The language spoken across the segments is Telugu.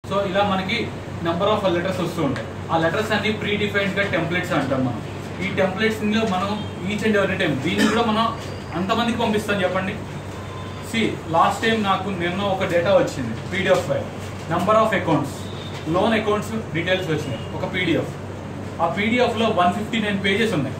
సో ఇలా మనకి నెంబర్ ఆఫ్ లెటర్స్ వస్తూ ఉంటాయి ఆ లెటర్స్ అన్ని ప్రీ డిఫైన్డ్ గా టెంప్లెట్స్ అంటాం మనం ఈ టెంప్లెట్స్ లో మనం ఈచ్ అండ్ ఎవ్రీ టైం దీన్ని కూడా మనం అంతమందికి పంపిస్తాం చెప్పండి సి లాస్ట్ టైం నాకు నిన్న ఒక డేటా వచ్చింది PDF file number of accounts loan accounts details వచ్చినాయి ఒక పీడిఎఫ్ ఆ పీడిఎఫ్లో వన్ ఫిఫ్టీ నైన్ పేజెస్ ఉన్నాయి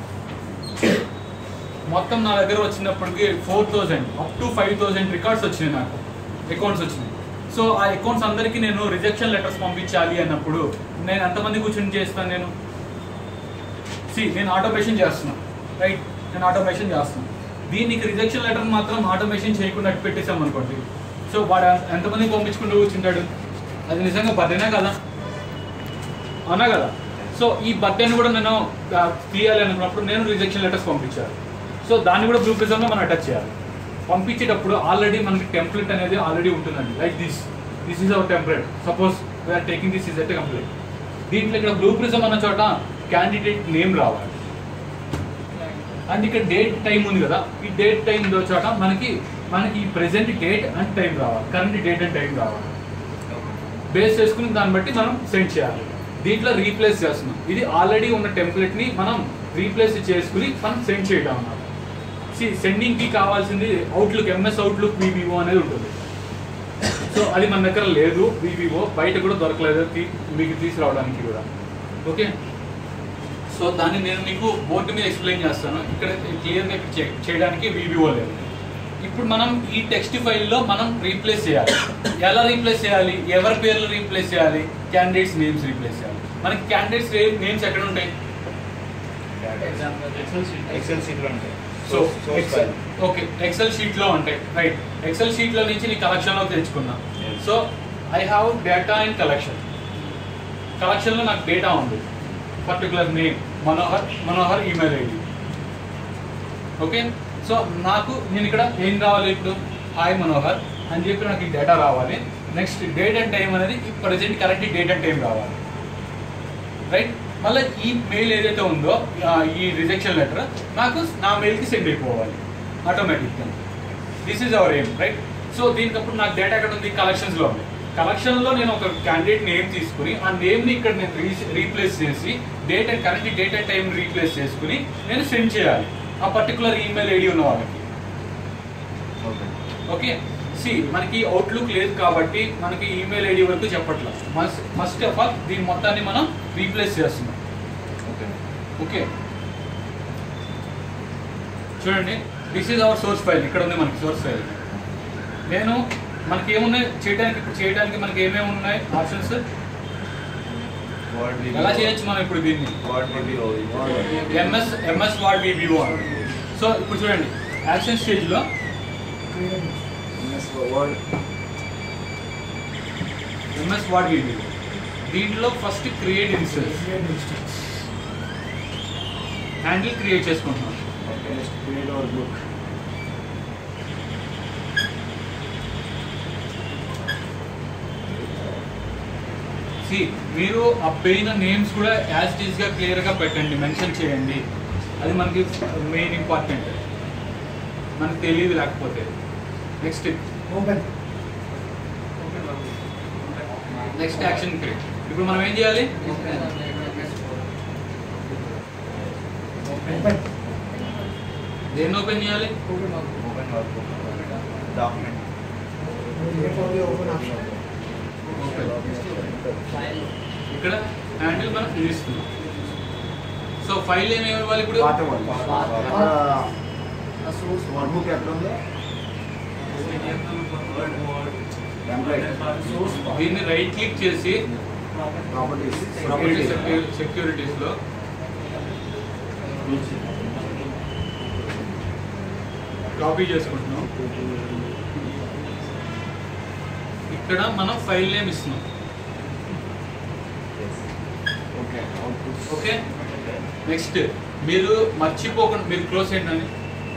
మొత్తం నా దగ్గర వచ్చినప్పటికి four thousand up to five thousand records వచ్చినాయి నాకు అకౌంట్స్ వచ్చినాయి సో ఆ అకౌంట్స్ అందరికీ నేను రిజెక్షన్ లెటర్స్ పంపించాలి అన్నప్పుడు నేను ఎంతమంది కూర్చొని చేస్తాను నేను సి నేను ఆటోమేషన్ చేస్తున్నాను రైట్ నేను ఆటోమేషన్ చేస్తున్నాను దీనికి రిజెక్షన్ లెటర్ మాత్రం ఆటోమేషన్ చేయకుండా అట్టు పెట్టేసాం అనుకోండి సో వాడు ఎంతమంది పంపించుకుంటూ కూర్చుంటాడు అది నిజంగా బర్త్డేనా కదా అవునా కదా సో ఈ బర్త్డేని కూడా నేను ఆ, తీయాలి అనుకున్నప్పుడు నేను రిజెక్షన్ లెటర్స్ పంపించాను సో దాన్ని కూడా బ్లూ ప్రిజంలో మనం అటాచ్ చేయాలి పంపించేటప్పుడు ఆల్రెడీ మనకి టెంప్లెట్ అనేది ఆల్రెడీ ఉంటుందండి like this this is our template suppose we're taking this is at complete దీంట్లో ఇక్కడ బ్లూ ప్రిజం అన్న చోట క్యాండిడేట్ నేమ్ రావాలి అండ్ ఇక్కడ డేట్ టైం ఉంది కదా ఈ డేట్ టైం చోట మనకి మనకి ప్రెసెంట్ డేట్ అండ్ టైం రావాలి కరెంట్ డేట్ అండ్ టైం రావాలి బేస్ చేసుకుని దాన్ని బట్టి మనం సెండ్ చేయాలి దీంట్లో రీప్లేస్ చేస్తున్నాం ఇది ఆల్రెడీ ఉన్న టెంప్లెట్ ని మనం రీప్లేస్ చేసుకుని మనం సెండ్ చేయడం అన్నమాట సెండింగ్ కి కావాల్సింది అవుట్లుక్ ఎంఎస్ అవుట్లుక్ వివిఓ అనేది ఉంటుంది సో అది మన దగ్గర లేదు వివిఓ బయట కూడా దొరకలేదు తీ- మీకు తీసుకురావడానికి కూడా ఓకే సో దాన్ని నేను మీకు బోర్డు మీద ఎక్స్ప్లెయిన్ చేస్తాను ఇక్కడ క్లియర్గా చేయడానికి వివిఓ లేదు ఇప్పుడు మనం ఈ టెక్స్ట్ ఫైల్లో మనం రీప్లేస్ చేయాలి ఎలా రీప్లేస్ చేయాలి ఎవరి పేర్లు రీప్లేస్ చేయాలి క్యాండిడేట్స్ నేమ్స్ రీప్లేస్ చేయాలి మనకి క్యాండిడేట్స్ నేమ్స్ ఎక్కడ ఉంటాయి ఎక్సెల్ షీట్ లో ఉంటాయి so source Excel okay Excel sheet లో ఉంటాయి రైట్ ఎక్సెల్ షీట్ లో నుంచి నీ కలెక్షన్ లోకి తెచ్చుకున్నా Yes. So I have data in collection collection లో నాకు డేటా ఉంది particular name Manohar Manohar email ID okay so నాకు నేను ఇక్కడ ఏం రావాలి ఇప్పుడు హాయ్ మనోహర్ అని చెప్పి నాకు ఈ డేటా రావాలి నెక్స్ట్ డేట్ అండ్ టైం అనేది present correct date and time right రైట్ మళ్ళీ ఈ మెయిల్ ఏదైతే ఉందో ఆ, ఈ రిజెక్షన్ లెటర్ నాకు నా మెయిల్కి సెండ్ అయిపోవాలి ఆటోమేటిక్గా this is our aim right so దీనికి అప్పుడు నాకు డేటా ఎక్కడ ఉంది కలెక్షన్స్లో ఉంది కలెక్షన్లో నేను ఒక క్యాండిడేట్ నేమ్ తీసుకుని ఆ నేమ్ని ఇక్కడ నేను రీప్లేస్ చేసి date and correct date and time replace చేసుకుని నేను సెండ్ చేయాలి ఆ పర్టికులర్ ఈమెయిల్ ఐడి ఉన్న వాళ్ళకి ఓకే ఓకే సి మనకి అవుట్లుక్ లేదు కాబట్టి మనకి ఈమెయిల్ ఐడి వరకు చెప్పట్లేదు మస్ట్ మస్ట్ ఆఫ్ ఆల్ దీని మొత్తాన్ని మనం రీప్లేస్ చేస్తున్నాం ఓకే ఓకే చూడండి this is our source file ఇక్కడ ఉంది మనకి సోర్స్ ఫైల్ నేను మనకి ఏమున్నాయి చేయడానికి ఇప్పుడు చేయడానికి మనకి ఏమేమి ఉన్నాయి ఆప్షన్స్ వర్డ్ ఎలా చేయొచ్చు మనం ఇప్పుడు దీన్ని వర్డ్ వీడియో MS MS Word VBO so ఇప్పుడు చూడండి యాక్షన్ స్టేజ్లో వర్డ్ ఎంఎస్ వార్డ్ వివో దీంట్లో first create instance handle create చేసుకుంటున్నాం okay next create our book see మీరు అబ్బైన నేమ్స్ కూడా యాజ్ టీజ్ గా క్లియర్ గా పెట్టండి మెన్షన్ చేయండి అది మనకి మెయిన్ ఇంపార్టెంట్ మనకు తెలియదు లేకపోతే నెక్స్ట్ నెక్స్ట్ యాక్షన్ క్రియేట్ ఇప్పుడు మనం ఏం చేయాలి దేన్ని ఓపెన్ చేయాలి ఓపెన్ వర్క్ బుక్ డాక్యుమెంట్ ఇక్కడ హ్యాండిల్ మనం ఇస్తున్నాం సో ఫైల్ ఏమి ఇవ్వాలి ఇప్పుడు పాత వర్డ్ వర్డ్ బుక్ ఎక్కడ ఉందో దీన్ని రైట్ క్లిక్ చేసి ప్రాపర్టీస్ సెక్యూరిటీస్ లో కాపీ చేసుకుంటున్నాం ఇక్కడ మనం ఫైల్ నేమ్ ఇస్తున్నాం ఓకే అవుట్పుట్ ఓకే నెక్స్ట్ మీరు మర్చిపోకుండా మీరు క్లోజ్ చేయండి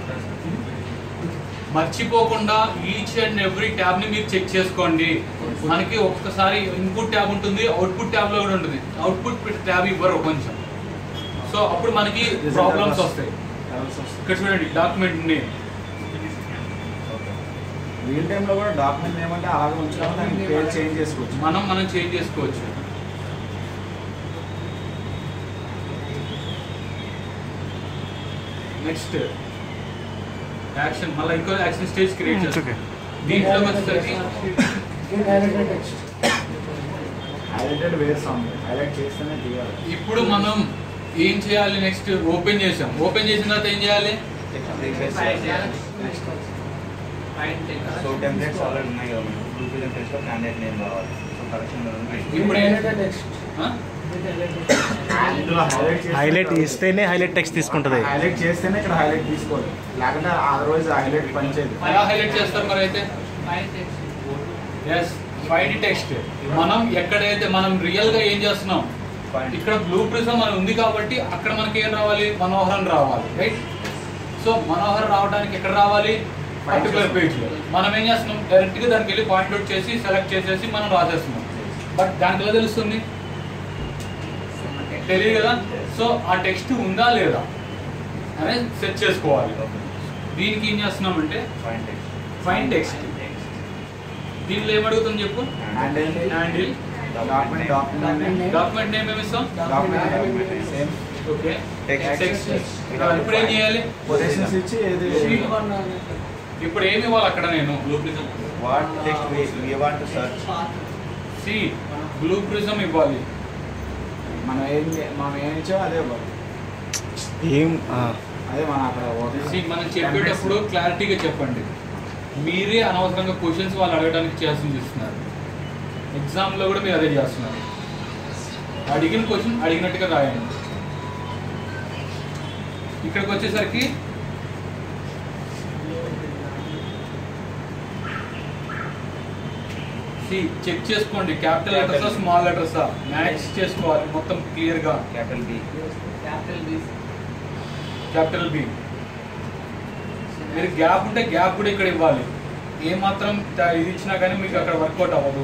మర్చిపోకుండా ఈచ్ అండ్ ఎవ్రీ ట్యాబ్ ని మీరు చెక్ చేసుకోండి మనకి ఒక్కసారి ఇన్పుట్ ట్యాబ్ ఉంటుంది అవుట్పుట్ ట్యాబ్ లో కూడా ఉంటుంది అవుట్పుట్ ట్యాబ్ ఇవ్వరు కొంచెం సో అప్పుడు మనకి ప్రాబ్లమ్స్ వస్తాయి ఇక్కడ చూడండి డాక్యుమెంట్ నేమ్ రియల్ టైంలో కూడా డాక్యుమెంట్ ఏమంటే అలాగే ఉంచుకోవాలి దానికి పేరు చేంజ్ చేసుకోవచ్చు మనం మనం చేంజ్ చేసుకోవచ్చు నెక్స్ట్ యాక్షన్ మళ్ళీ ఇంకో యాక్షన్ స్టేజ్ క్రియేట్ చేస్తాం దీంట్లో వచ్చేసరికి హైలైటెడ్ వేస్తాం హైలైట్ చేస్తేనే తీయాలి ఇప్పుడు మనం ఏం చేయాలి నెక్స్ట్ ఓపెన్ చేసాం ఓపెన్ చేసిన తర్వాత ఏం చేయాలి సో టెంప్లెట్స్ ఆల్రెడీ ఉన్నాయి కదా మనకు బ్లూ టెంప్లెట్స్ లో క్యాండిడేట్ నేమ్ కావాలి సో కరెక్షన్ ఇప్పుడు ఏం- ఆ? ఇందులో హైలైట్ హైలైట్ ఇస్తేనే హైలైట్ టెక్స్ట్ తీసుకుంటుంది హైలైట్ చేస్తేనే ఇక్కడ హైలైట్ తీసుకోవాలి లేకుంటే అదర్వైజ్ హైలైట్ పనిచేయదు ఎలా హైలైట్ చేస్తారు మరి అయితే ఎస్ ఫైండ్ టెక్స్ట్ మనం ఎక్కడైతే మనం రియల్ గా ఏం చేస్తున్నాం ఇక్కడ బ్లూ ప్రిజం మనం ఉంది కాబట్టి అక్కడ మనకి ఏం రావాలి మనోహరం రావాలి రైట్ సో మనోహర్ రావడానికి ఎక్కడ రావాలి పర్టికులర్ పేజ్ లో మనం ఏం చేస్తున్నాం డైరెక్ట్ గా దానికి వెళ్ళి పాయింట్ అవుట్ చేసి సెలెక్ట్ చేసేసి మనం రాసేస్తున్నాం బట్ దానికి ఎలా తెలుస్తుంది తెలియదు కదా సో ఆ టెక్స్ట్ ఉందా లేదా అనేది సెట్ చేసుకోవాలి దీనికి ఏం చేస్తున్నామంటే ఫైన్ టెక్స్ట్ ఫైన్ టెక్స్ట్ దీనిలో ఏమడుగుతుంది చెప్పు అండ్ ఏంటి handle document document document name ఏమి ఇస్తాం document same okay Text. Text ఇప్పుడు ఏం చేయాలి పొజిషన్స్ ఇచ్చి ఏది ఇప్పుడు ఏమి ఇవ్వాలి అక్కడ నేను what text we want to search see Blue Prism ఇవ్వాలి మనం ఏం చే- మనం ఏం ఇచ్చామో అదే ఇవ్వాలి ఏం ఆ, అదే మన అక్కడ సి మనం చెప్పేటప్పుడు క్లారిటీగా చెప్పండి మీరే అనవసరంగా క్వశ్చన్స్ వాళ్ళు అడగడానికి చేయాల్సింది ఇస్తున్నారు ఎగ్జామ్లో కూడా మీరు అదే చేస్తున్నారు అడిగిన క్వశ్చన్ అడిగినట్టుగా రాయండి ఇక్కడికి వచ్చేసరికి సి చెక్ చేసుకోండి క్యాపిటల్ లెటర్సా స్మాల్ లెటర్సా మ్యాచ్ చేసుకోవాలి మొత్తం క్లియర్గా క్యాపిటల్ బి క్యాపిటల్ బి మీరు గ్యాప్ ఉంటే గ్యాప్ కూడా ఇక్కడ ఇవ్వాలి ఏ మాత్రం ట- ఇది ఇచ్చినా కానీ మీకు అక్కడ వర్కౌట్ అవ్వదు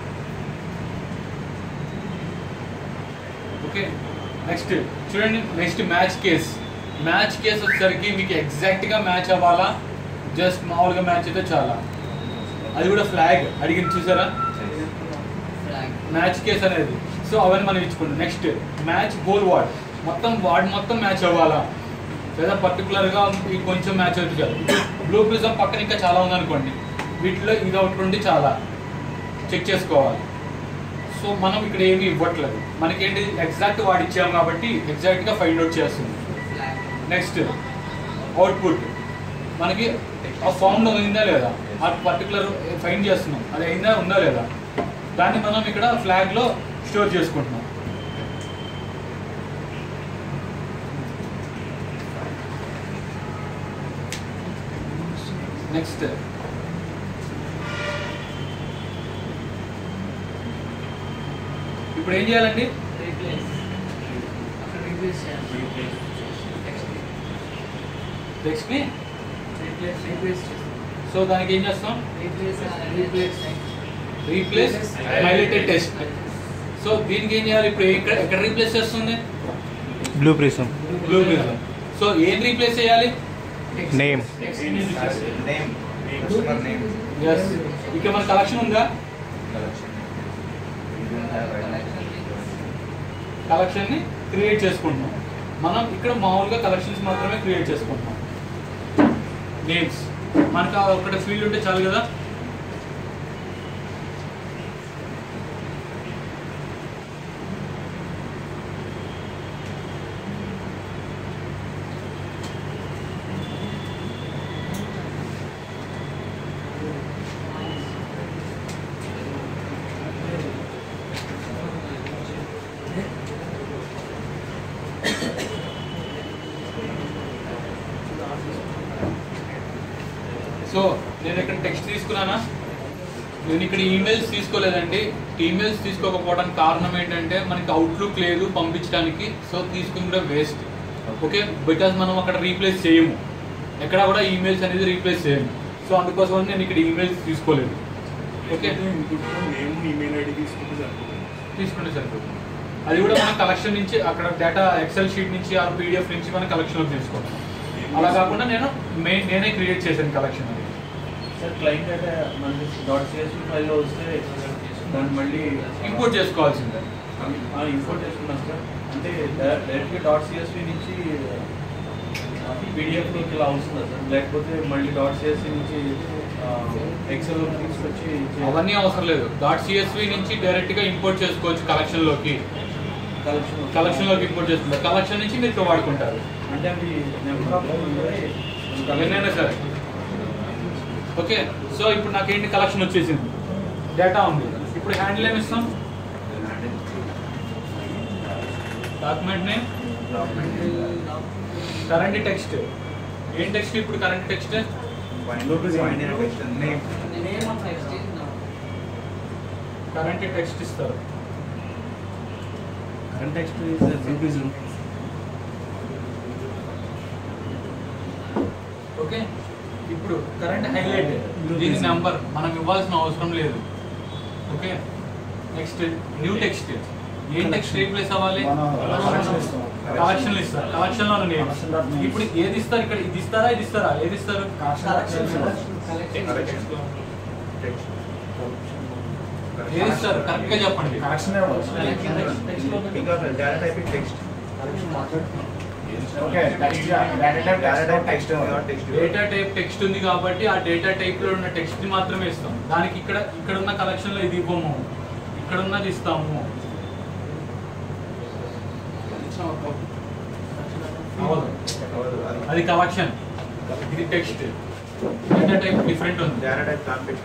ఓకే నెక్స్ట్ చూడండి next match case match case వచ్చేసరికి మీకు ఎగ్జాక్ట్గా మ్యాచ్ అవ్వాలా జస్ట్ మామూలుగా మ్యాచ్ అయితే చాలా అది కూడా ఫ్లాగ్ అడిగింది చూసారా మ్యాచ్ కేస్ అనేది సో అవన్నీ మనం ఇచ్చుకుంటాం నెక్స్ట్ మ్యాచ్ గోల్ వార్డ్ మొత్తం వార్డ్ మొత్తం మ్యాచ్ అవ్వాలా లేదా పర్టికులర్గా ఈ కొంచెం మ్యాచ్ అవుతుంది చాలు బ్లూ ప్రిజం పక్కన ఇంకా చాలా ఉందనుకోండి వీటిలో ఇది ఒకటి నుండి చాలా చెక్ చేసుకోవాలి సో మనం ఇక్కడ ఏమి ఇవ్వట్లేదు మనకేంటి ఎగ్జాక్ట్ వాడి ఇచ్చాము కాబట్టి ఎగ్జాక్ట్గా ఫైండ్ అవుట్ చేస్తుంది నెక్స్ట్ అవుట్పుట్ మనకి ఆ సౌండ్ అయిందా లేదా ఆ పర్టికులర్ ఫైండ్ చేస్తున్నాం అది అయిందా ఉందా లేదా దాన్ని మనం ఇక్కడ ఫ్లాగ్లో స్టోర్ చేసుకుంటున్నాం నెక్స్ట్ ఇప్పుడు ఏం చేయాలండి టెక్స్ట్ని సో దానికి ఏం చేస్తాం రీప్లేస్ హైలైటెడ్ టెస్ట్ సో దీనికి ఏం చేయాలి ఇప్పుడు ఎక్కడ ఎక్కడ రీప్లేస్ చేస్తుంది Blue Prism Blue Prism so ఏం రీప్లేస్ చేయాలి నేమ్ నేమ్ కస్టమర్ నేమ్ ఎస్ ఇక్కడ మన కలెక్షన్ ఉందా కలెక్షన్ కలెక్షన్ని క్రియేట్ చేసుకుంటున్నాం మనం ఇక్కడ మామూలుగా కలెక్షన్స్ మాత్రమే క్రియేట్ చేసుకుంటున్నాం నేమ్స్ మనకు ఆ ఒకటి ఫీల్డ్ ఉంటే చాలు కదా సో నేను ఇక్కడ టెక్స్ట్ తీసుకున్నానా నేను ఇక్కడ ఈమెయిల్స్ తీసుకోలేదండి ఈమెయిల్స్ తీసుకోకపోవడానికి కారణం ఏంటంటే మనకి అవుట్లుక్ లేదు పంపించడానికి సో తీసుకుని కూడా వేస్ట్ ఓకే బికాజ్ మనం అక్కడ రీప్లేస్ చేయము ఎక్కడ కూడా ఈమెయిల్స్ అనేది రీప్లేస్ చేయము సో అందుకోసం నేను ఇక్కడ ఈమెయిల్స్ తీసుకోలేదు ఓకే నేమ్ ఈమెయిల్ ఐడి తీసుకుంటే సరిపోతుంది తీసుకుంటే సరిపోతుంది అది కూడా మనం కలెక్షన్ నుంచి అక్కడ డేటా ఎక్సెల్ షీట్ నుంచి ఆ పీడిఎఫ్ నుంచి మనం కలెక్షన్లోకి తీసుకుంటాం అలా కాకుండా నేను మెయిన్ నేనే క్రియేట్ చేశాను కలెక్షన్ అది సార్ క్లయింట్ డేటా మనకి డాట్ సిఎస్పి ఫైల్లో వస్తే దాన్ని మళ్ళీ ఇంపోర్ట్ చేసుకోవాల్సిందే ఇంపోర్ట్ చేసుకున్నాం సార్ అంటే డైరెక్ట్గా డాట్ సిఎస్పి నుంచి పీడిఎఫ్లోకి ఇలా వస్తుందా సార్ లేకపోతే మళ్ళీ డాట్ సిఎస్పి నుంచి ఎక్సెల్ తీసుకొచ్చి చే- అవన్నీ అవసరం లేదు డాట్ సిఎస్వి నుంచి డైరెక్ట్ గా ఇంపోర్ట్ చేసుకోవచ్చు కలెక్షన్ లోకి కలెక్షన్ కలెక్షన్ లోకి ఇంపోర్ట్ చేసుకుంటారు కలెక్షన్ నుంచి మీరు ఇక్కడ వాడుకుంటారు అంటే అవి నెంబర్ ఆఫ్ ఎన్నైనా సరే ఓకే సో ఇప్పుడు నాకేంటి కలెక్షన్ వచ్చేసింది డేటా ఉంది ఇప్పుడు హ్యాండిల్ ఏమి ఇస్తాం డాక్యుమెంట్ నేమ్ కరెంట్ టెక్స్ట్ ఏం టెక్స్ట్ ఇప్పుడు కరెంట్ టెక్స్ట్ కరెంట్ టెక్స్ట్ ఇస్తారు current text is Blue Prism okay ఇప్పుడు కరెంట్ హైలైట్ దీని నెంబర్ మనం ఇవ్వాల్సిన అవసరం లేదు ఓకే నెక్స్ట్ న్యూ టెక్స్ట్ ఏం టెక్స్ట్ రీప్లేస్ అవ్వాలి కలెక్షన్ ఇస్తారు కలెక్షన్ లో నేమ్ ఇప్పుడు ఏది ఇస్తారు ఇక్కడ ఇది ఇస్తారా ఇది ఇస్తారా ఏది ఇస్తారు ఏది ఇస్తారు కరెక్ట్ గా చెప్పండి ఇంకా data type text okay data type text text data type text ఉంది కాబట్టి ఆ డేటా టైప్ లో ఉన్న టెక్స్ట్ ని మాత్రమే ఇస్తాం దానికి ఇక్కడ ఇక్కడ ఉన్న కలెక్షన్ లో ఇది ఇవ్వము ఇక్కడ ఉన్నది ఇస్తాము అవ్వదు. అది కలెక్షన్ ఇది టెక్స్ట్ డేటా టైప్ డిఫరెంట్ ఉంది data type configure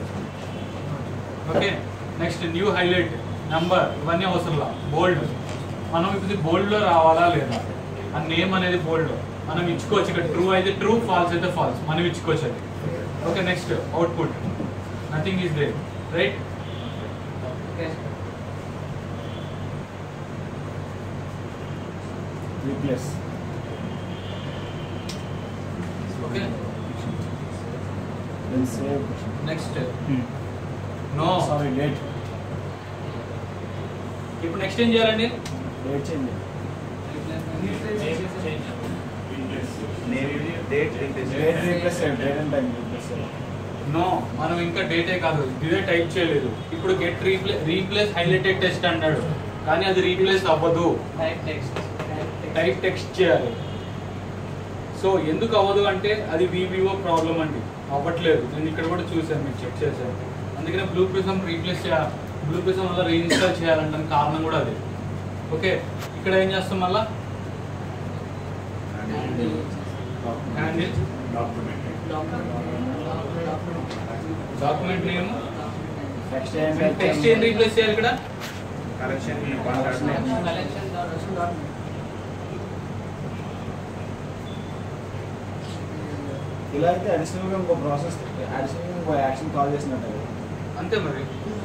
okay next new highlight number ఇవన్నీ అవసరంలా బోల్డ్ మనం ఇప్పుడు బోల్డ్ లో రావాలా లేదా ఆ నేమ్ అనేది బోల్డ్ మనం ఇచ్చుకోవచ్చు ఇక్కడ ట్రూ అయితే ట్రూ ఫాల్స్ అయితే ఫాల్స్ మనం ఇచ్చుకోవచ్చు అది okay next output nothing is there right replace okay then save next no sorry date ఇప్పుడు నెక్స్ట్ ఏం చేయాలండి date change name date replace date replace date and time replace no మనం ఇంకా డేటే కాదు ఇదే టైప్ చేయలేదు ఇప్పుడు get replay replace highlighted test అన్నాడు కానీ అది రీప్లేస్ అవ్వదు టైప్ టెక్స్ట్ చేయాలి సో ఎందుకు అవ్వదు అంటే అది వివిఓ ప్రాబ్లం అండి అవ్వట్లేదు నేను ఇక్కడ కూడా చూశాను మీకు చెక్ చేశాను అందుకనే బ్లూ ప్రిజం రీప్లేస్ చేయాలి బ్లూ ప్రిజం వల్ల రీఇన్స్టాల్ చేయాలంటే కారణం కూడా అదే ఓకే ఇక్కడ ఏం చేస్తాం మళ్ళా handle document name next text ఏం రీప్లేస్ చేయాలి ఇక్కడ కలెక్షన్ కాంటాక్ట్ ఇలా అయితే అడిషనల్ గా ఇంకో ప్రాసెస్ అడిషనల్ గా ఇంకో యాక్షన్ కాల్ చేసినట్టు అంతే మరి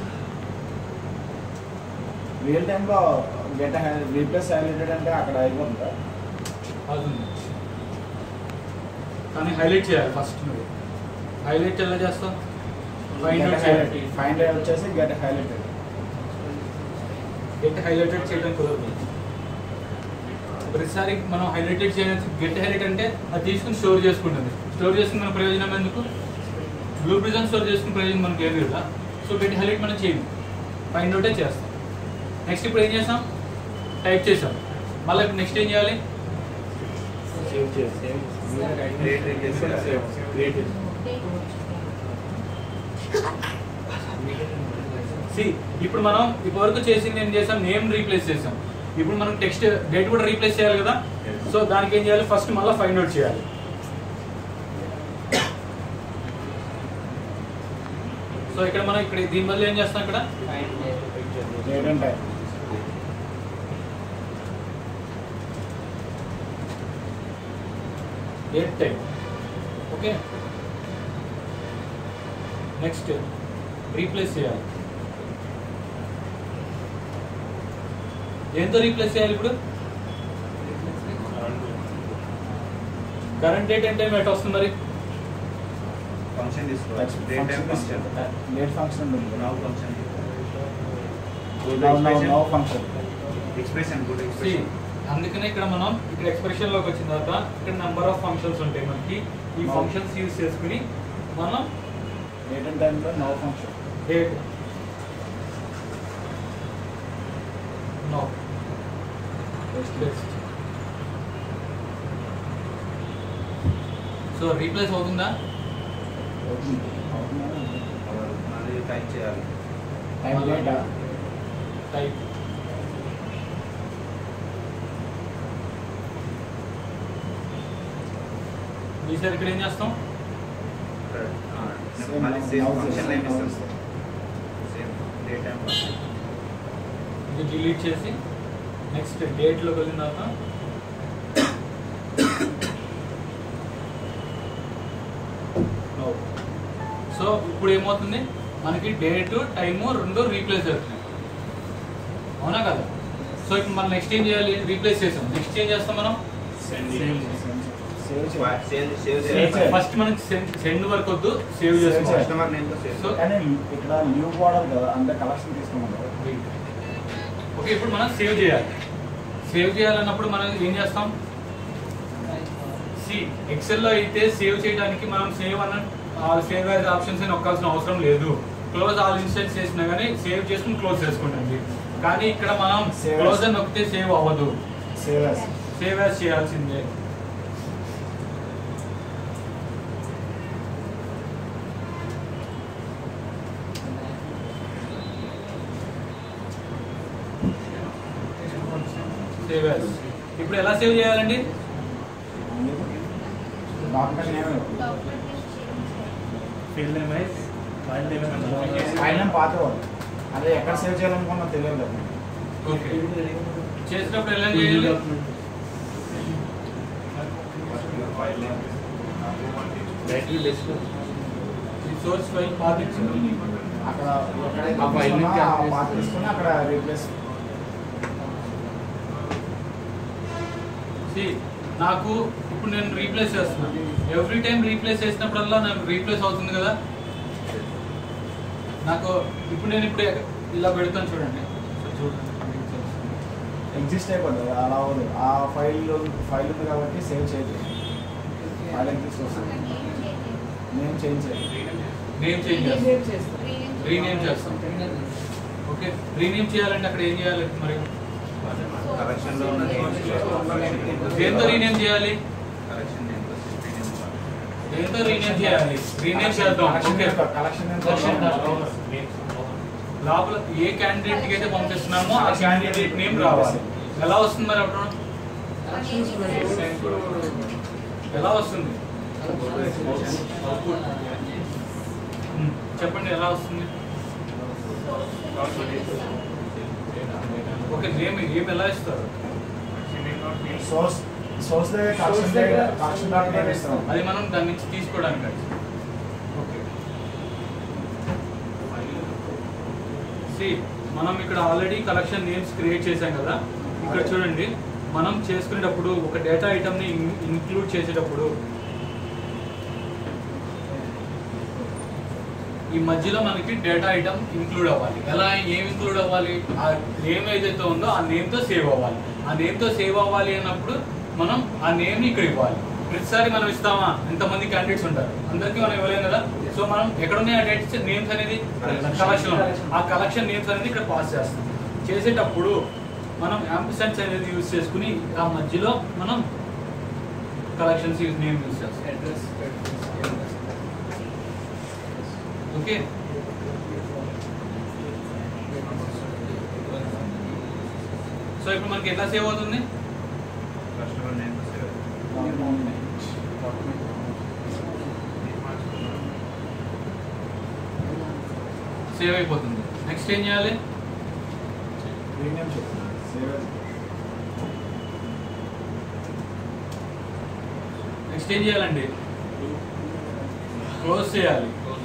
రియల్ టైంలో గెట్ రీప్లేస్ హైలైటెడ్ అంటే అక్కడ అయిపోతుందా అవుతుంది కానీ హైలైట్ చేయాలి ఫస్ట్ నువ్వు హైలైట్ ఎలా చేస్తావు ఫైండ్ అవుట్ చేయాలి ఫైండ్ వచ్చేసి గెట్ హైలైటెడ్ గెట్ హైలైటెడ్ చేయడం కుదరదు ప్రతిసారి మనం హైలైటెడ్ చేయడానికి గెట్ హైలైట్ అంటే అది తీసుకుని స్టోర్ చేసుకుంటుంది స్టోర్ చేసుకున్న ప్రయోజనం ఎందుకు బ్లూ ప్రిజన్ స్టోర్ చేసుకున్న ప్రయోజనం మనకి లేదు కదా సో గెట్ హైలైట్ మనం చేయం ఫైండ్ అవుటే చేస్తాం నెక్స్ట్ ఇప్పుడు ఏం చేస్తాం టైప్ చేసాం మళ్ళీ ఇప్పుడు నెక్స్ట్ ఏం చేయాలి డేట్ రీప్లేస్ సి ఇప్పుడు మనం ఇప్పటివరకు చేసింది ఏం చేసాం నేమ్ రీప్లేస్ చేసాం ఇప్పుడు మనం టెక్స్ట్ డేట్ కూడా రీప్లేస్ చేయాలి కదా సో దానికి ఏం చేయాలి ఫస్ట్ మళ్ళీ ఫైండ్ అవుట్ చేయాలి సో ఇక్కడ మనం ఇక్కడ దీని వల్ల ఏం చేస్తాం ఇక్కడ date and time date time okay next replace చేయాలి దేంతో రీప్లేస్ చేయాలి ఇప్పుడు కరెంట్ డేట్ అంటే ఎట్ వస్తుంది మరి ఫంక్షన్ తీసుకోవాలి date time function date function ఉంటుంది now function now function expression good See, expression అందుకనే ఇక్కడ మనం ఇక్కడ ఎక్స్ప్రెషన్ లోకి వచ్చిన తర్వాత ఇక్కడ నెంబర్ ఆఫ్ ఫంక్షన్స్ ఉంటాయి మనకి ఈ Wow. ఫంక్షన్స్ యూజ్ చేసుకుని మనం డేట్ అండ్ టైంలో no function date no so replace అవుతుందా అది టైప్ చేయాలి టైం డేటా టైప్ ఈసారి ఇక్కడ ఏం చేస్తాం మళ్ళీ సేమ్ ఫంక్షన్ నేమ్ ఇస్తాం సేమ్ డేట్ టైం ఇది డిలీట్ చేసి నెక్స్ట్ డేట్లోకి వెళ్ళిన తర్వాత No. సో ఇప్పుడు ఏమవుతుంది మనకి డేట్ టైము రెండు రీప్లేస్ అవుతున్నాయి అవునా కదా సో ఇప్పుడు మనం నెక్స్ట్ ఏం చేయాలి రీప్లేస్ చేసాం నెక్స్ట్ ఏం చేస్తాం మనం సేవ్ చేయాలి సేవ్ సేవ్ Save చేయాలి. ఫస్ట్ మనకి సెండ్ వరకు వద్దు సేవ్ Save చేసుకోవాలి చేయాలి. కస్టమర్ నేమ్ తో సేవ్ So- కానీ ఇక్కడ లీవ్ వాడదు కదా అంత కలెక్షన్ తీసుకోమన్నారు ఓకే ఇప్పుడు మనం సేవ్ చేయాలి సేవ్ చేయాలన్నప్పుడు మనం ఏం చేస్తాం సి ఎక్సెల్లో అయితే సేవ్ చేయడానికి మనం సేవ్ అన్న సేవ్ యాజ్ ఆప్షన్స్ అని నొక్కాల్సిన అవసరం లేదు క్లోజ్ ఆల్ ఇన్స్టెన్స్ చేసినా కానీ సేవ్ చేసుకుని క్లోజ్ చేసుకుంటుంది కానీ ఇక్కడ మనం Save as. క్లోజ్ అని నొక్కితే సేవ్ అవ్వదు సేవ్ యాజ్ సేవ్ యాజ్ చేయాల్సిందే సేవ్ యాజ్ ఇప్పుడు ఎలా సేవ్ చేయాలండి document name field name wise file name ఆయన పాత వాళ్ళు అదే ఎక్కడ సేవ్ చేయాలనుకున్నా తెలియదు కదా ఓకే చేసినప్పుడు ఎలా చేయాలి file name battery list source file path అక్కడ ఎక్కడైతే ఆ file తీసుకున్నా నుంచి ఆ access పాత చేయాలి. తీసుకుని అక్కడ రీప్లేస్ See, నాకు ఇప్పుడు నేను రీప్లేస్ చేస్తున్నాను ఎవ్రీ టైం రీప్లేస్ చేసినప్పుడల్లా నాకు రీప్లేస్ అవుతుంది కదా నాకు ఇప్పుడు నేను ఇప్పుడు ఎక్క- ఇలా పెడతాను చూడండి సో చూడండి ఎగ్జిస్ట్ అయిపోతుంది అలా అవ్వదు ఆ ఫైల్ ఫైల్ ఉంది కాబట్టి సేవ్ చేయదు ఫైల్ ఎగ్జిస్ట్ వస్తుంది నేమ్ చేంజ్ చేయాలి నేమ్ చేంజ్ చేస్తాం రీనేమ్ చేస్తాం ఓకే రీనేమ్ చేయాలంటే అక్కడ ఏం చేయాలి మరి కరెక్షన్ లో ఉన్న నేమ్స్ దేంతో రీనేమ్ చేయాలి కరెక్షన్ నేమ్ తో సిస్టమ్ నేమ్ దేంతో రీనేమ్ చేయాలి రీనేమ్ చేద్దాం ఓకే కలెక్షన్ లోపల ఏ క్యాండిడేట్ కి అయితే పంపిస్తున్నామో ఆ క్యాండిడేట్ నేమ్ రావాలి ఎలా వస్తుంది మరి అప్పుడు ఎలా వస్తుంది ఉమ్, చెప్పండి ఎలా వస్తుంది ఓకే నేమ్ ఏం ఎలా ఇస్తారు సోర్స్ సోర్స్ దగ్గర కలెక్షన్ దగ్గర కలెక్షన్ డాట్ నేమ్ ఇస్తాం అది మనం దాని నుంచి తీసుకోవడానికి అది. ఓకే See, మనం ఇక్కడ ఆల్రెడీ కలెక్షన్ నేమ్స్ క్రియేట్ చేశాం కదా ఇక్కడ చూడండి మనం చేసుకునేటప్పుడు ఒక డేటా ఐటమ్ని ఇంక్లూడ్ చేసేటప్పుడు ఈ మధ్యలో మనకి డేటా ఐటమ్ ఇంక్లూడ్ అవ్వాలి ఎలా ఏం ఇంక్లూడ్ అవ్వాలి ఆ నేమ్ ఏదైతే ఉందో ఆ నేమ్తో సేవ్ అవ్వాలి ఆ నేమ్తో సేవ్ అవ్వాలి అన్నప్పుడు మనం ఆ నేమ్ని ఇక్కడ ఇవ్వాలి ప్రతిసారి మనం ఇస్తామా ఎంతమంది క్యాండిడేట్స్ ఉంటారు అందరికీ మనం ఇవ్వలేం కదా సో మనం ఎక్కడ ఉన్నాయి ఆ డేట్స్ నేమ్స్ అనేది కలెక్షన్ ఆ కలెక్షన్ నేమ్స్ అనేది ఇక్కడ పాస్ చేస్తాం చేసేటప్పుడు మనం యాంపిసెంట్స్ అనేది యూజ్ చేసుకుని ఆ మధ్యలో మనం కలెక్షన్స్ యూజ్ నేమ్ యూజ్ చేస్తాం అడ్రస్ ఓకే సో ఇప్పుడు మనకి ఎట్లా సేవ్ అవుతుంది కస్టమర్ నేమ్ తో సేవ్ సేవ్ అయిపోతుంది నెక్స్ట్ ఏం చేయాలి రీనేమ్ చెప్తాను సేవ్ నెక్స్ట్ ఏం చేయాలండి క్లోజ్ చేయాలి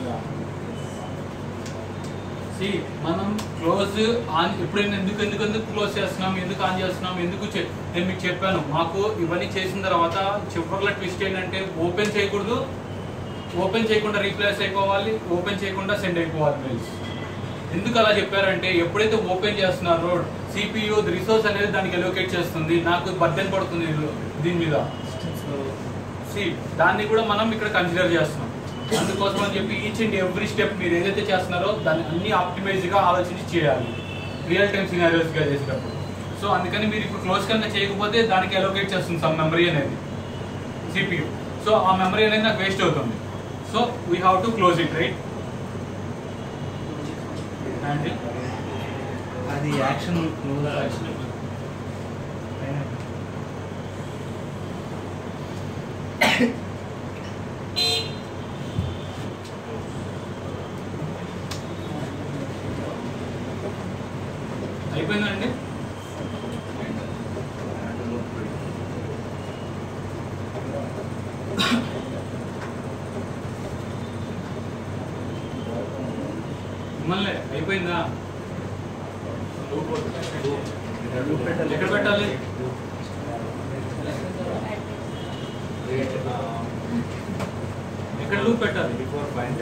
సి మనం క్లోజ్ ఆన్ ఎప్పుడైనా ఎందుకు ఎందుకు ఎందుకు క్లోజ్ చేస్తున్నాం ఎందుకు ఆన్ చేస్తున్నాం ఎందుకు చె- నేను మీకు చెప్పాను మాకు ఇవన్నీ చేసిన తర్వాత చివరిలో ట్విస్ట్ ఏంటంటే ఓపెన్ చేయకూడదు ఓపెన్ చేయకుండా రీప్లేస్ అయిపోవాలి ఓపెన్ చేయకుండా సెండ్ అయిపోవాలి మెయిల్స్ ఎందుకు అలా చెప్పారంటే ఎప్పుడైతే ఓపెన్ చేస్తున్నారో సిపియు రిసోర్స్ అనేది దానికి ఎలోకేట్ చేస్తుంది నాకు బర్డెన్ పడుతుంది దీని మీద సి దాన్ని కూడా మనం ఇక్కడ కన్సిడర్ చేస్తున్నాం అందుకోసం అని చెప్పి ఈచ్ అండ్ ఎవ్రీ స్టెప్ మీరు ఏదైతే చేస్తున్నారో దాన్ని అన్ని ఆప్టిమైజ్గా ఆలోచించి చేయాలి రియల్ టైమ్ సినారియోస్గా చేసేటప్పుడు సో అందుకని మీరు ఇప్పుడు క్లోజ్ కనుక చేయకపోతే దానికి అలోకేట్ చేస్తుంది సమ్ మెమరీ అనేది సిపియు సో ఆ మెమరీ అనేది నాకు వేస్ట్ అవుతుంది so we have to close it right and అది యాక్షన్ క్లోజ్ అయిపోయిందండి మిమ్మల్ని అయిపోయిందా ఎక్కడ పెట్టాలి ఎక్కడ లూప్ పెట్టాలి బిఫోర్ ఫైండ్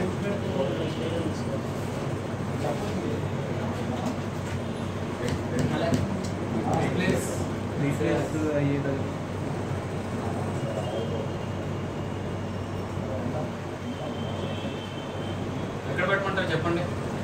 రీప్లేస్ రీప్లేస్ అయ్యేది ఎక్కడ పెట్టమంటారు చెప్పండి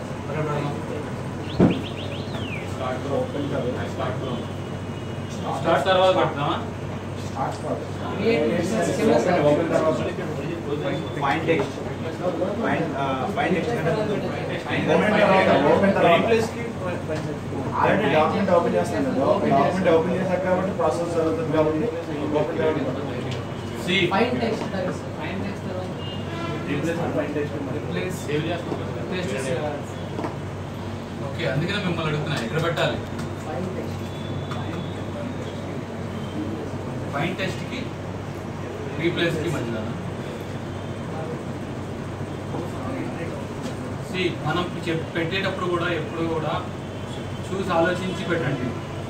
స్టార్ట్ ఓపెన్ కాదు స్టార్ట్ స్టార్ట్ తర్వాత పెడతామా స్టార్ట్ కాదు Create ఓపెన్ తర్వాత find text find find text open తర్వాత ఓపెన్ తర్వాత రీప్లేస్ కి ఆల్రెడీ డాక్యుమెంట్ ఓపెన్ చేస్తాను కదా డాక్యుమెంట్ ఓపెన్ చేశాక కాబట్టి ప్రాసెస్ జరుగుతుంది కాబట్టి ఓపెన్ తర్వాత సి Find text that is find text replace find text replace save చేస్తాం replace this, uh, ఓకే అందుకనే మిమ్మల్ని అడుగుతున్నా ఎక్కడ పెట్టాలి find text ఫైన్ టెస్ట్ కి రీప్లేస్ కి మధ్యలో సి మనం చెప్ పెట్టేటప్పుడు కూడా ఎప్పుడు కూడా చూసి ఆలోచించి పెట్టండి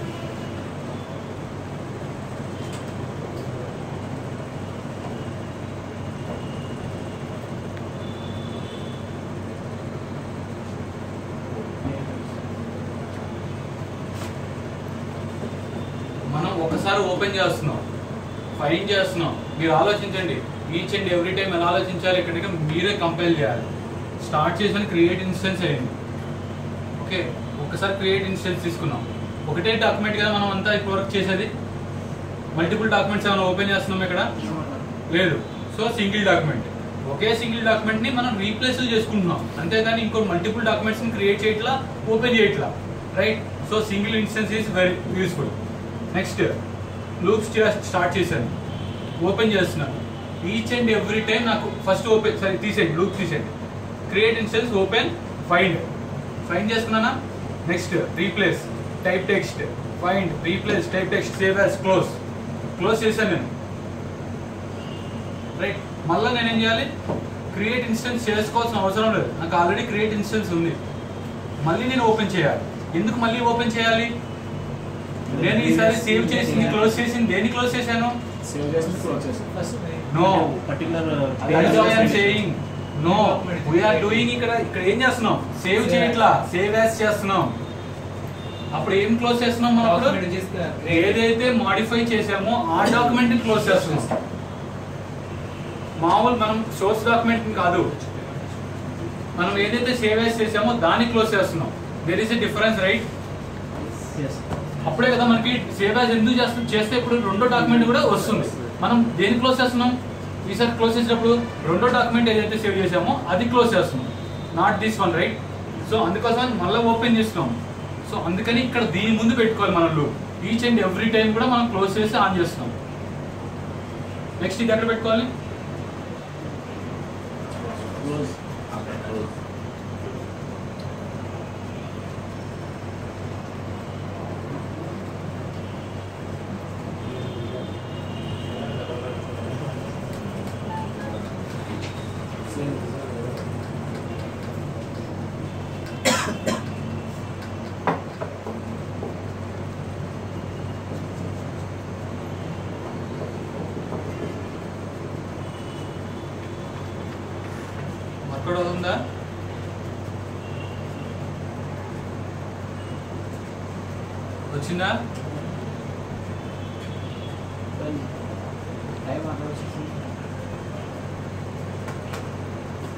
మనం ఒకసారి ఓపెన్ చేస్తున్నాం ఫైన్ చేస్తున్నాం మీరు ఆలోచించండి ఈచ్ అండ్ ఎవ్రీ టైం ఎలా ఆలోచించాలి ఇక్కడికి మీరే కంపైల్ చేయాలి స్టార్ట్ చేసిన క్రియేట్ ఇన్స్టెన్స్ అయ్యింది ఓకే ఒకసారి క్రియేట్ ఇన్స్టెన్స్ తీసుకున్నాం ఒకటే డాక్యుమెంట్ కదా మనం అంతా ఇప్పుడు వర్క్ చేసేది మల్టిపుల్ డాక్యుమెంట్స్ ఏమైనా ఓపెన్ చేస్తున్నాం ఇక్కడ లేదు సో సింగిల్ డాక్యుమెంట్ ఒకే సింగిల్ డాక్యుమెంట్ ని మనం రీప్లేస్ చేసుకుంటున్నాం అంతేగాని ఇంకో మల్టిపుల్ డాక్యుమెంట్స్ ని క్రియేట్ చేయట్లా ఓపెన్ చేయట్లా right so single instance is very useful next loops start చేశాను ఓపెన్ చేస్తున్నాను ఈచ్ అండ్ ఎవ్రీ టైం నాకు ఫస్ట్ ఓపెన్ సరే తీసేయండి లూప్ తీసేయండి create instance open find find చేసుకున్నానా next replace type text find replace type text save as close close చేశాను నేను రైట్ మళ్ళీ నేను ఏం చేయాలి క్రియేట్ ఇన్స్టెన్స్ చేసుకోవాల్సిన అవసరం లేదు నాకు ఆల్రెడీ క్రియేట్ ఇన్స్టెన్స్ ఉంది మళ్ళీ నేను ఓపెన్ చేయాలి ఎందుకు మళ్ళీ ఓపెన్ చేయాలి నేను ఈసారి సేవ్ చేసింది క్లోజ్ చేసింది దేని క్లోజ్ చేశాను సేవ్ చేసి క్లోజ్ చేసి first no particular that is I'm saying no we're doing ఇక్కడ ఇక్కడ ఏం చేస్తున్నాం సేవ్ చేయట్లా సేవ్ యాజ్ చేస్తున్నాం అప్పుడు ఏం క్లోజ్ చేస్తున్నాం మనం అప్పుడు document which is the ఏదైతే మాడిఫై చేసామో ఆ డాక్యుమెంట్ ని క్లోజ్ చేస్తున్నాం మామూలు మనం సోర్స్ డాక్యుమెంట్ కాదు మనం ఏదైతే సేవ్ యాజ్ చేసామో దాన్ని క్లోజ్ చేస్తున్నాం there is a difference right అప్పుడే కదా మనకి సేవ్ యాజ్ ఎందుకు చేస్తాం చేస్తే ఇప్పుడు రెండో డాక్యుమెంట్ కూడా వస్తుంది మనం దేని క్లోజ్ చేస్తున్నాం ఈసారి క్లోజ్ చేసేటప్పుడు రెండో డాక్యుమెంట్ ఏదైతే సేవ్ చేసామో అది క్లోజ్ చేస్తున్నాం not this one right so అందుకోసం మళ్ళీ ఓపెన్ చేస్తున్నాం సో అందుకని ఇక్కడ దీని ముందు పెట్టుకోవాలి మనల్ని ఈచ్ అండ్ ఎవ్రీ టైం కూడా మనం క్లోజ్ చేసి ఆన్ చేస్తున్నాం నెక్స్ట్ ఇది ఎక్కడ పెట్టుకోవాలి క్లోజ్ వర్కౌట్ అవుతుందా వచ్చిందా టైం అక్కడ వచ్చేసి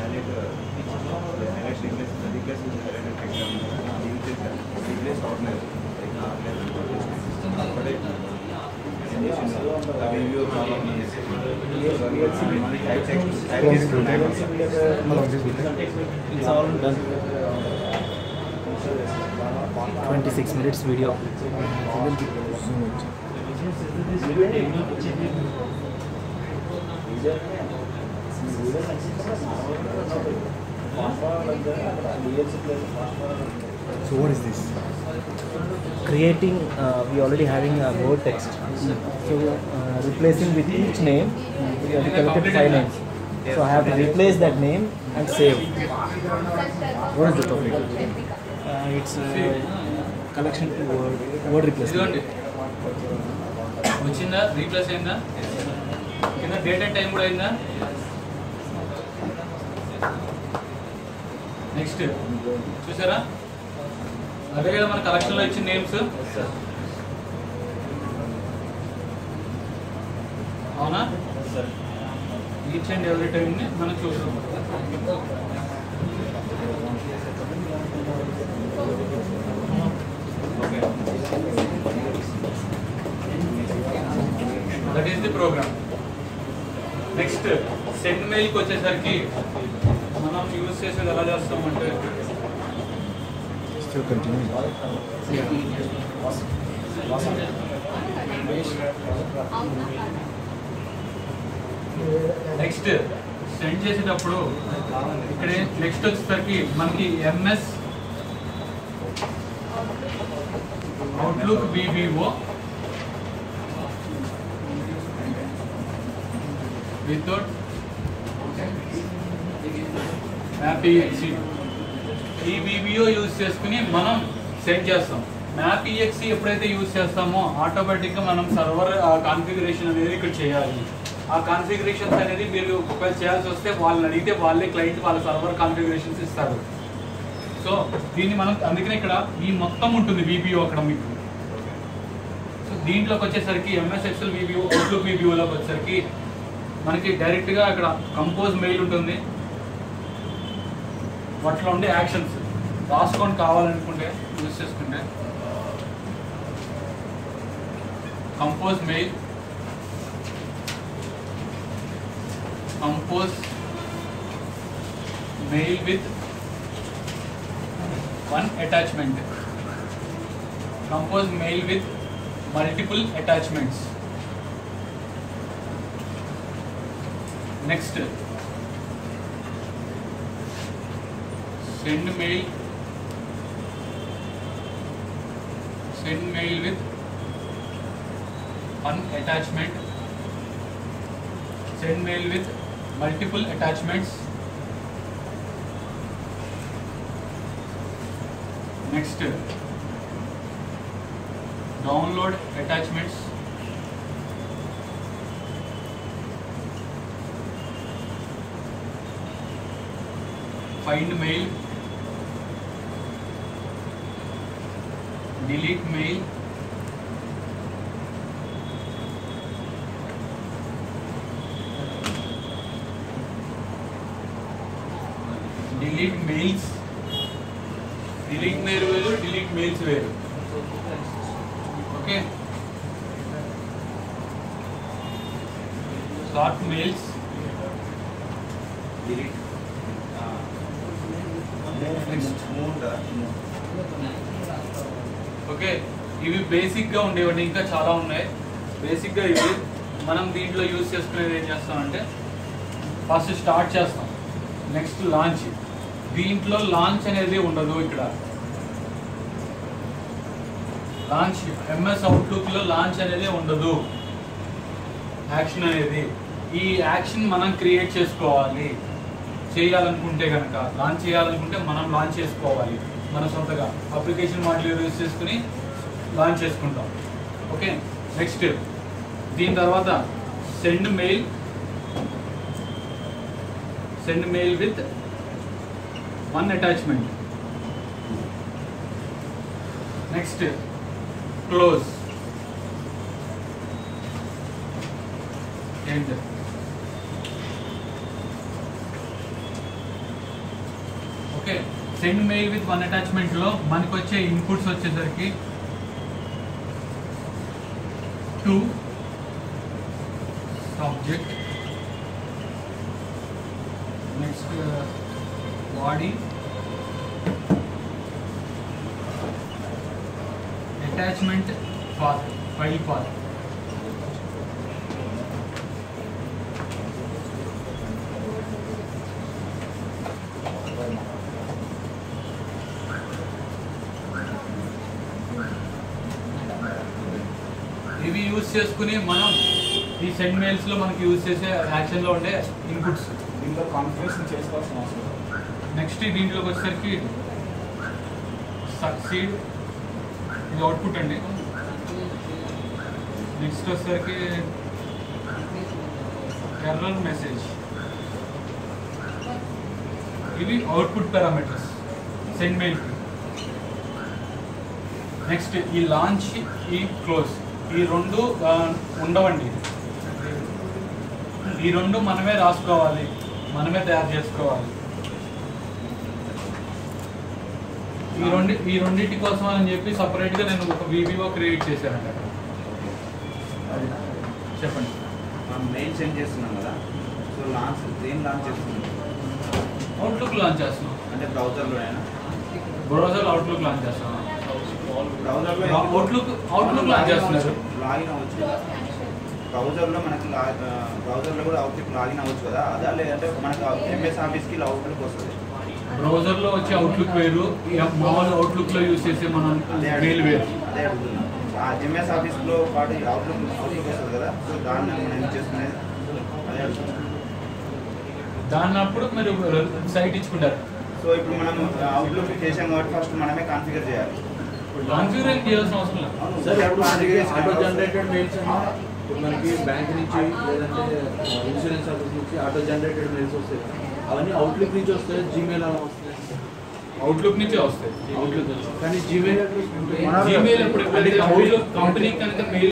highlight highlight replace replace highlight text replace అవట్లేదు అవి ఇవి problem type text type It's all done. 26 minutes video. So what is this? Creating, uh, we already having a word text. So uh, replacing with each name, we have collected five names. So I have to replace that name and save. What is the topic? Uh, it's a collection to word, word replacement. ఇదిగోండి వచ్చిందా రీప్లేస్ అయిందా కింద డేట్ అండ్ టైం కూడా అయిందా నెక్స్ట్ చూసారా అదే కదా మన కలెక్షన్లో ఇచ్చిన నేమ్స్ అవునా ఈచ్ అండ్ ఎవ్రీ టైంని మనం చూస్తాం that is the program next send మెయిల్కి వచ్చేసరికి మనం యూజ్ చేసేది ఎలా చేస్తామంటే Still continuing. నెక్స్ట్ సెండ్ చేసేటప్పుడు ఇక్కడ నెక్స్ట్ వచ్చేసరికి మనకి MS Outlook VBO without MAPIEx ఈ బీబీఓ యూజ్ చేసుకుని మనం సెండ్ చేస్తాం మ్యాపిఎక్సి ఎప్పుడైతే యూజ్ చేస్తామో ఆటోమేటిక్గా మనం సర్వర్ కాన్ఫిగరేషన్ అనేది ఇక్కడ చేయాలి ఆ కాన్ఫిగరేషన్స్ అనేది మీరు ఒకవేళ చేయాల్సి వస్తే వాళ్ళని అడిగితే వాళ్ళే క్లయింట్ వాళ్ళ సర్వర్ కాన్ఫిగరేషన్స్ ఇస్తారు సో దీన్ని మనం అందుకనే ఇక్కడ ఈ మొత్తం ఉంటుంది బీబీఓ అక్కడ మీకు సో దీంట్లోకి వచ్చేసరికి ఎంఎస్ ఎక్సెల్ బీబీఓ అవుట్లుక్ బీబీఓలోకి వచ్చేసరికి మనకి డైరెక్ట్గా అక్కడ కంపోజ్ మెయిల్ ఉంటుంది వాటిలో ఉండే యాక్షన్స్ రాసుకొని కావాలనుకుంటే యూజ్ చేసుకుంటే compose mail compose mail with one attachment compose mail with multiple attachments next send mail send mail with one attachment send mail with multiple attachments next download attachments find mail delete mail delete mails delete mail వేరు delete mails వేరు okay sort mails delete next move okay ఇవి బేసిక్ గా ఉండేవండి ఇంకా చాలా ఉన్నాయి బేసిక్ గా ఇవి మనం దీంట్లో యూజ్ చేసుకునేది ఏం చేస్తామంటే ఫస్ట్ స్టార్ట్ చేస్తాం నెక్స్ట్ లాంచ్ దీంట్లో లాంచ్ అనేది ఉండదు ఇక్కడ లాంచ్ ఎంఎస్ అవుట్లుక్ లో లాంచ్ అనేది ఉండదు యాక్షన్ అనేది ఈ యాక్షన్ మనం క్రియేట్ చేసుకోవాలి చేయాలనుకుంటే కనుక లాంచ్ చేయాలనుకుంటే మనం లాంచ్ చేసుకోవాలి మన సొంతగా అప్లికేషన్ మాడ్యూల్ యూజ్ చేసుకుని లాంచ్ చేసుకుంటాం ఓకే నెక్స్ట్ దీని తర్వాత send mail send mail with one attachment next close end okay send mail with one అటాచ్మెంట్లో మనకు వచ్చే ఇన్పుట్స్ వచ్చేసరికి to subject next body attachment path file path ఇవి యూజ్ చేసుకుని మనం ఈ సెండ్ మెయిల్స్లో మనకి యూజ్ చేసే యాక్షన్లో ఉండే ఇన్పుట్స్ దీంట్లో కాన్ఫిగరేషన్ చేసుకోవాల్సిన అవసరం లేదు. నెక్స్ట్ దీంట్లోకి వచ్చేసరికి సక్సీడ్ ఇది అవుట్పుట్ అండి నెక్స్ట్ వచ్చేసరికి ఎర్రర్ మెసేజ్ ఇవి అవుట్పుట్ పారామీటర్స్ సెండ్ మెయిల్కి నెక్స్ట్ ఈ లాంచ్ ఈ క్లోజ్ ఈ రెండు ఆ, ఉండవండి ఈ రెండు మనమే రాసుకోవాలి మనమే తయారు చేసుకోవాలి ఈ రెండు ఈ రెండింటి కోసం అని చెప్పి సపరేట్గా నేను ఒక వీవీఓ క్రియేట్ చేశాను అక్కడ అది చెప్పండి మనం మెయిల్ సెండ్ చేస్తున్నాం కదా సో లాంచ్ దేని లాంచ్ చేస్తున్నాం అవుట్లుక్ లాంచ్ చేస్తున్నాం అంటే బ్రౌజర్లోనైనా బ్రౌజర్ అవుట్లుక్ లాంచ్ చేస్తున్నాం బ్రౌజర్లో అవుట్లుక్ అవుట్లుక్ లాంచ్ చేస్తున్నారు లాగిన్ అవ్వచ్చు కదా బ్రౌజర్లో మనకి లా బ్రౌజర్లో కూడా అవుట్లుక్ లాగిన్ అవ్వచ్చు కదా అదా లేదంటే మనకు ఎంఎస్ ఆఫీస్కి అవుట్లుక్ వస్తుంది బ్రౌజర్లో వచ్చే అవుట్లుక్ వేరు ఈ మామూలు అవుట్లుక్లో యూజ్ చేసే మనం అదే మెయిల్ వేరు అదే అడుగుతున్నా ఆ ఎంఎస్ ఆఫీస్లో పాటు అవుట్లుక్ అవుట్లుక్ వస్తుంది కదా సో దాన్ని మనం యూజ్ చేసుకునేది అదే అడుగుతున్నా దాన్ని అప్పుడు మీరు సైట్ ఇచ్చుకుంటారు సో ఇప్పుడు మనం అవుట్లుక్ చేసాం కాబట్టి ఫస్ట్ మనమే కాన్ఫిగర్ చేయాలి కాన్ఫిగరేషన్ చేయాల్సిన అవసరం లేదు అవును, సార్ ఇప్పుడు మనకి configuration ఆటో ఎలా జనరేటెడ్ మెయిల్స్ ఇప్పుడు మనకి బ్యాంక్ నుంచి లేదంటే ఇన్సూరెన్స్ ఆఫీస్ నుంచి ఆటో జనరేటెడ్ మెయిల్స్ వస్తాయి అవన్నీ అవుట్లుక్ నుంచి వస్తాయి జీమెయిల్ అలా వస్తాయి అవుట్లుక్ నుంచే వస్తాయి అవుట్లుక్ కానీ జీమెయిల్ జీమెయిల్ ఎప్పుడు కంపెనీ కనుక మెయిల్